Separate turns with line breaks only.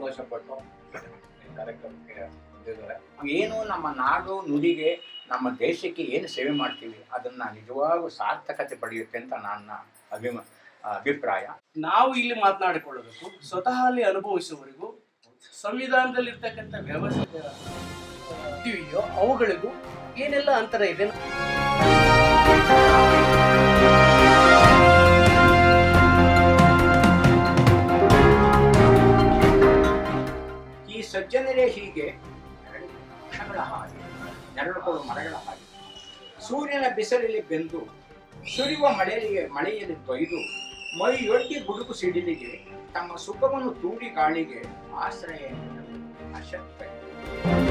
ಸಂತೋಷಪಟ್ಟು ಈ ಕಾರ್ಯಕ್ರಮಕ್ಕೆ ಬಂದಿದ್ದಾರೆ ಏನು ನಮ್ಮ ನಾಡು ನುಡಿಗೆ ನಮ್ಮ ದೇಶಕ್ಕೆ ಏನು ಸೇವೆ ಮಾಡ್ತೀವಿ ಅದನ್ನ ನಿಜವಾಗೂ ಸಾರ್ಥಕತೆ ಪಡೆಯುತ್ತೆ ಅಂತ ನನ್ನ ಅಭಿಮ ಅಭಿಪ್ರಾಯ
ನಾವು ಇಲ್ಲಿ ಮಾತನಾಡಿಕೊಳ್ಳಬೇಕು ಸ್ವತಃ ಅಲ್ಲಿ ಅನುಭವಿಸುವವರಿಗೂ ಸಂವಿಧಾನದಲ್ಲಿ ಇರ್ತಕ್ಕಂಥ ವ್ಯವಸ್ಥೆ ಇದೆಯೋ ಅವುಗಳಿಗೂ ಏನೆಲ್ಲ ಅಂತರ ಇದೆ
ಈ ಸಜ್ಜನರೇ ಹೀಗೆ ವೃಕ್ಷಗಳ ಹಾಗೆ ನೆರಳುಗಳು ಮರಗಳ ಹಾಗೆ ಸೂರ್ಯನ ಬಿಸಿಲಲ್ಲಿ ಬೆಂದು ಸುರಿಯುವ ಮಳೆಯಲ್ಲಿ ಮಳೆಯಲ್ಲಿ ತೊಯ್ದು ಮೈಯೊಡ್ಡಿ ಗುಡುಗು ಸಿಡಿಲಿಗೆ ತಮ್ಮ ಸುಖವನ್ನು ತೂಡಿ ಗಾಳಿಗೆ ಆಶ್ರಯ ನೀಡಲು ಅಶಕ್ತ